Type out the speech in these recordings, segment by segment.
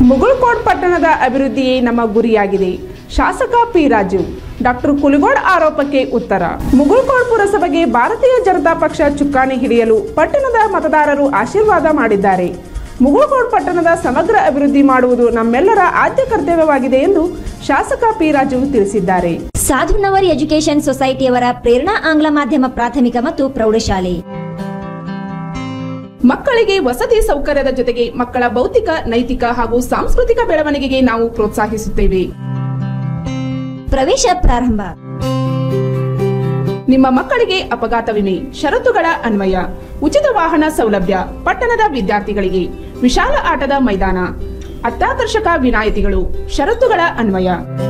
ಮುಗುಳ್ಕೋಡ್ ಪಟ್ಟಣದ ಅಭಿವೃದ್ಧಿಯೇ ನಮ್ಮ ಗುರಿಯಾಗಿದೆ ಶಾಸಕ ಪಿ ರಾಜು ಡಾಕ್ಟರ್ ಕುಲಿಗೋಡ್ ಆರೋಪಕ್ಕೆ ಉತ್ತರ ಮುಗುಳ್ಕೋಡ್ ಪುರಸಭೆಗೆ ಭಾರತೀಯ ಜನತಾ ಪಕ್ಷ ಚುಕ್ಕಾಣಿ ಹಿಡಿಯಲು ಪಟ್ಟಣದ ಮತದಾರರು ಆಶೀರ್ವಾದ ಮಾಡಿದ್ದಾರೆ ಮುಗುಳ್ಕೋಡ್ ಪಟ್ಟಣದ ಸಮಗ್ರ ಅಭಿವೃದ್ಧಿ ಮಾಡುವುದು ನಮ್ಮೆಲ್ಲರ ಆದ್ಯ ಕರ್ತವ್ಯವಾಗಿದೆ ಎಂದು ಶಾಸಕ ಪಿ ರಾಜು ತಿಳಿಸಿದ್ದಾರೆ ಸಾಧುನವರ್ ಎಜುಕೇಷನ್ ಸೊಸೈಟಿಯವರ ಪ್ರೇರಣಾ ಆಂಗ್ಲ ಮಾಧ್ಯಮ ಪ್ರಾಥಮಿಕ ಮತ್ತು ಪ್ರೌಢಶಾಲೆ ಮಕ್ಕಳಿಗೆ ವಸತಿ ಸೌಕರ್ಯದ ಜೊತೆಗೆ ಮಕ್ಕಳ ಭೌತಿಕ ನೈತಿಕ ಹಾಗೂ ಸಾಂಸ್ಕೃತಿಕ ಬೆಳವಣಿಗೆಗೆ ನಾವು ಪ್ರೋತ್ಸಾಹಿಸುತ್ತೇವೆ ಪ್ರವೇಶ ಪ್ರಾರಂಭ ನಿಮ್ಮ ಮಕ್ಕಳಿಗೆ ಅಪಘಾತ ವಿಮೆ ಷರತ್ತುಗಳ ಅನ್ವಯ ಉಚಿತ ವಾಹನ ಸೌಲಭ್ಯ ಪಟ್ಟಣದ ವಿದ್ಯಾರ್ಥಿಗಳಿಗೆ ವಿಶಾಲ ಆಟದ ಮೈದಾನ ಅತ್ಯಾಕರ್ಷಕ ವಿನಾಯಿತಿಗಳು ಷರತ್ತುಗಳ ಅನ್ವಯ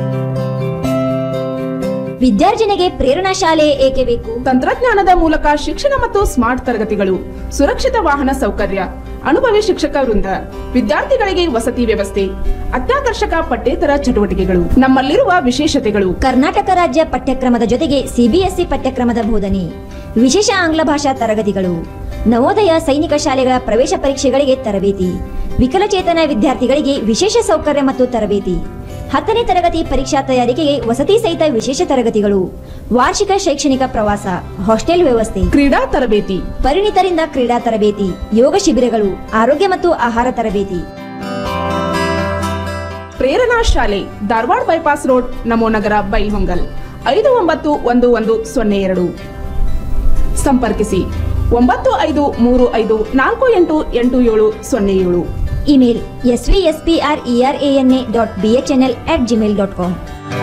ವಿದ್ಯಾರ್ಜನೆಗೆ ಪ್ರೇರಣಾ ಶಾಲೆ ಏಕೆ ಬೇಕು ತಂತ್ರಜ್ಞಾನದ ಮೂಲಕ ಶಿಕ್ಷಣ ಮತ್ತು ಸ್ಮಾರ್ಟ್ ತರಗತಿಗಳು ಸುರಕ್ಷಿತ ವಾಹನ ಸೌಕರ್ಯ ಅನುಭವಿ ಶಿಕ್ಷಕ ವೃಂದ ವಿದ್ಯಾರ್ಥಿಗಳಿಗೆ ವಸತಿ ವ್ಯವಸ್ಥೆ ಅತ್ಯಾಕರ್ಷಕ ಪಠ್ಯೇತರ ಚಟುವಟಿಕೆಗಳು ನಮ್ಮಲ್ಲಿರುವ ವಿಶೇಷತೆಗಳು ಕರ್ನಾಟಕ ರಾಜ್ಯ ಪಠ್ಯಕ್ರಮದ ಜೊತೆಗೆ ಸಿಬಿಎಸ್ಇ ಪಠ್ಯಕ್ರಮದ ಬೋಧನೆ ವಿಶೇಷ ಆಂಗ್ಲ ಭಾಷಾ ತರಗತಿಗಳು ನವೋದಯ ಸೈನಿಕ ಶಾಲೆಗಳ ಪ್ರವೇಶ ಪರೀಕ್ಷೆಗಳಿಗೆ ತರಬೇತಿ ವಿಕಲಚೇತನ ವಿದ್ಯಾರ್ಥಿಗಳಿಗೆ ವಿಶೇಷ ಸೌಕರ್ಯ ಮತ್ತು ತರಬೇತಿ ಹತ್ತನೇ ತರಗತಿ ಪರೀಕ್ಷಾ ತಯಾರಿಕೆಗೆ ವಸತಿ ಸಹಿತ ವಿಶೇಷ ತರಗತಿಗಳು ವಾರ್ಷಿಕ ಶೈಕ್ಷಣಿಕ ಪ್ರವಾಸ ಹಾಸ್ಟೆಲ್ ವ್ಯವಸ್ಥೆ ಕ್ರೀಡಾ ತರಬೇತಿ ಪರಿಣಿತರಿಂದ ಕ್ರೀಡಾ ತರಬೇತಿ ಯೋಗ ಶಿಬಿರಗಳು ಆರೋಗ್ಯ ಮತ್ತು ಆಹಾರ ತರಬೇತಿ ಪ್ರೇರಣಾ ಶಾಲೆ ಧಾರವಾಡ ಬೈಪಾಸ್ ರೋಡ್ ನಮೋನಗರ ಬೈಲ್ಹೊಂಗಲ್ ಐದು ಒಂಬತ್ತು ಒಂದು ಒಂದು ಸೊನ್ನೆ ಎರಡು ಸಂಪರ್ಕಿಸಿ ಒಂಬತ್ತು ಐದು ಮೂರು ಐದು ನಾಲ್ಕು ಎಂಟು ಎಂಟು ಏಳು ಸೊನ್ನೆ ಏಳು email S V S P R E R A N A dot B H N L at Gmail dot com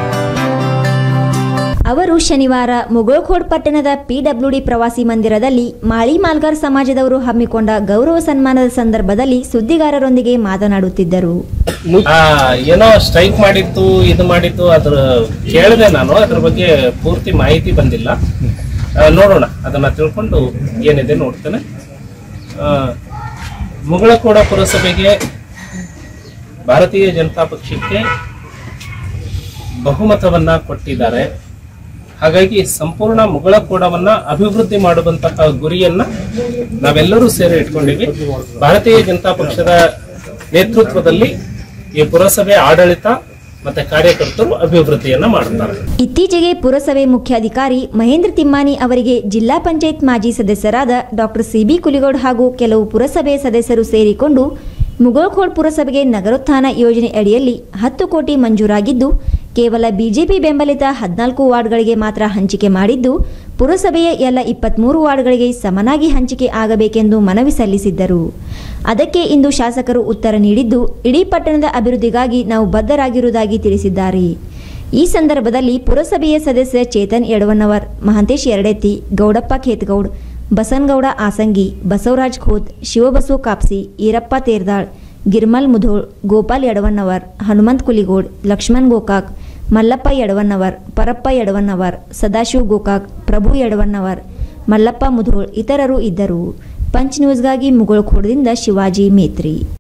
ಅವರು ಶನಿವಾರ ಮುಗೋಳ್ಖೋಡ್ ಪಟ್ಟಣದ ಪಿಡಬ್ಲ್ಯೂಡಿ ಪ್ರವಾಸಿ ಮಂದಿರದಲ್ಲಿ ಮಾಳಿ ಮಾಲ್ಗಾರ್ ಸಮಾಜದವರು ಹಮ್ಮಿಕೊಂಡ ಗೌರವ ಸನ್ಮಾನದ ಸಂದರ್ಭದಲ್ಲಿ ಸುದ್ದಿಗಾರರೊಂದಿಗೆ ಮಾತನಾಡುತ್ತಿದ್ದರು ಆ, ಏನೋ ಸ್ಟ್ರೈಕ್ ಮಾಡಿತ್ತು ಇದು ಮಾಡಿತ್ತು ಅದ್ರ ಕೇಳಿದೆ ನಾನು ಅದ್ರ ಬಗ್ಗೆ ಪೂರ್ತಿ ಮಾಹಿತಿ ಬಂದಿಲ್ಲ ಆ, ನೋಡೋಣ ಅದನ್ನ ತಿಳ್ಕೊಂಡು ಏನಿದೆ ನೋಡ್ತೇನೆ ಆ, ಮುಗಳಕೋಡ ಪುರಸಭೆಗೆ ಭಾರತೀಯ ಜನತಾ ಪಕ್ಷಕ್ಕೆ ಬಹುಮತವನ್ನ ಕೊಟ್ಟಿದ್ದಾರೆ ಹಾಗಾಗಿ ಸಂಪೂರ್ಣ ಮುಗಳಕೋಡವನ್ನ ಅಭಿವೃದ್ಧಿ ಮಾಡುವಂತಹ ಗುರಿಯನ್ನ ನಾವೆಲ್ಲರೂ ಸೇರಿ ಇಟ್ಕೊಂಡಿವಿ ಭಾರತೀಯ ಜನತಾ ಪಕ್ಷದ ನೇತೃತ್ವದಲ್ಲಿ ಈ ಪುರಸಭೆ ಆಡಳಿತ ಮತ್ತೆ ಕಾರ್ಯಕರ್ತರು ಅಭಿವೃದ್ಧಿಯನ್ನ ಮಾಡುತ್ತಾರೆ ಇತ್ತೀಚೆಗೆ ಪುರಸಭೆ ಮುಖ್ಯಾಧಿಕಾರಿ ಮಹೇಂದ್ರ ತಿಮ್ಮಾನಿ ಅವರಿಗೆ ಜಿಲ್ಲಾ ಪಂಚಾಯತ್ ಮಾಜಿ ಸದಸ್ಯರಾದ ಡಾಕ್ಟರ್ ಸಿಬಿ ಕುಲಿಗೌಡ್ ಹಾಗೂ ಕೆಲವು ಪುರಸಭೆ ಸದಸ್ಯರು ಸೇರಿಕೊಂಡು ಮುಗೋಳ್ಖೋಡ್ ಪುರಸಭೆಗೆ ನಗರೋತ್ಥಾನ ಯೋಜನೆ ಅಡಿಯಲ್ಲಿ ಹತ್ತು ಕೋಟಿ ಮಂಜೂರಾಗಿದ್ದು ಕೇವಲ ಬಿಜೆಪಿ ಬೆಂಬಲಿತ ಹದಿನಾಲ್ಕು ವಾರ್ಡ್ಗಳಿಗೆ ಮಾತ್ರ ಹಂಚಿಕೆ ಮಾಡಿದ್ದು ಪುರಸಭೆಯ ಎಲ್ಲ ಇಪ್ಪತ್ತ್ಮೂರು ವಾರ್ಡ್ಗಳಿಗೆ ಸಮನಾಗಿ ಹಂಚಿಕೆ ಆಗಬೇಕೆಂದು ಮನವಿ ಸಲ್ಲಿಸಿದ್ದರು ಅದಕ್ಕೆ ಇಂದು ಶಾಸಕರು ಉತ್ತರ ನೀಡಿದ್ದು ಇಡೀ ಪಟ್ಟಣದ ಅಭಿವೃದ್ಧಿಗಾಗಿ ನಾವು ಬದ್ಧರಾಗಿರುವುದಾಗಿ ತಿಳಿಸಿದ್ದಾರೆ ಈ ಸಂದರ್ಭದಲ್ಲಿ ಪುರಸಭೆಯ ಸದಸ್ಯ ಚೇತನ್ ಯಡವನ್ನವರ್ ಮಹಾಂತೇಶ್ ಎರಡೆತ್ತಿ ಗೌಡಪ್ಪ ಖೇತ್ಗೌಡ್ ಬಸನಗೌಡ ಆಸಂಗಿ ಬಸವರಾಜ್ ಖೋತ್ ಶಿವಬಸು ಕಾಪ್ಸಿ ಈರಪ್ಪ ತೇರ್ದಾಳ್ ಗಿರ್ಮಲ್ ಮುಧೋಳ್ ಗೋಪಾಲ್ ಯಡವನ್ನವರ್ ಹನುಮಂತ್ ಕುಲಿಗೋಡ್ ಲಕ್ಷ್ಮಣ್ ಗೋಕಾಕ್ ಮಲ್ಲಪ್ಪ ಯಡವನ್ನವರ್ ಪರಪ್ಪ ಯಡವನ್ನವರ್ ಸದಾಶಿವ್ ಗೋಕಾಕ್ ಪ್ರಭು ಯಡವನ್ನವರ್ ಮಲ್ಲಪ್ಪ ಮುಧೋಳ್ ಇತರರು ಇದ್ದರು ಪಂಚ್ ನ್ಯೂಸ್ಗಾಗಿ ಮುಗೋಳ್ಖೋಡದಿಂದ ಶಿವಾಜಿ ಮೇತ್ರಿ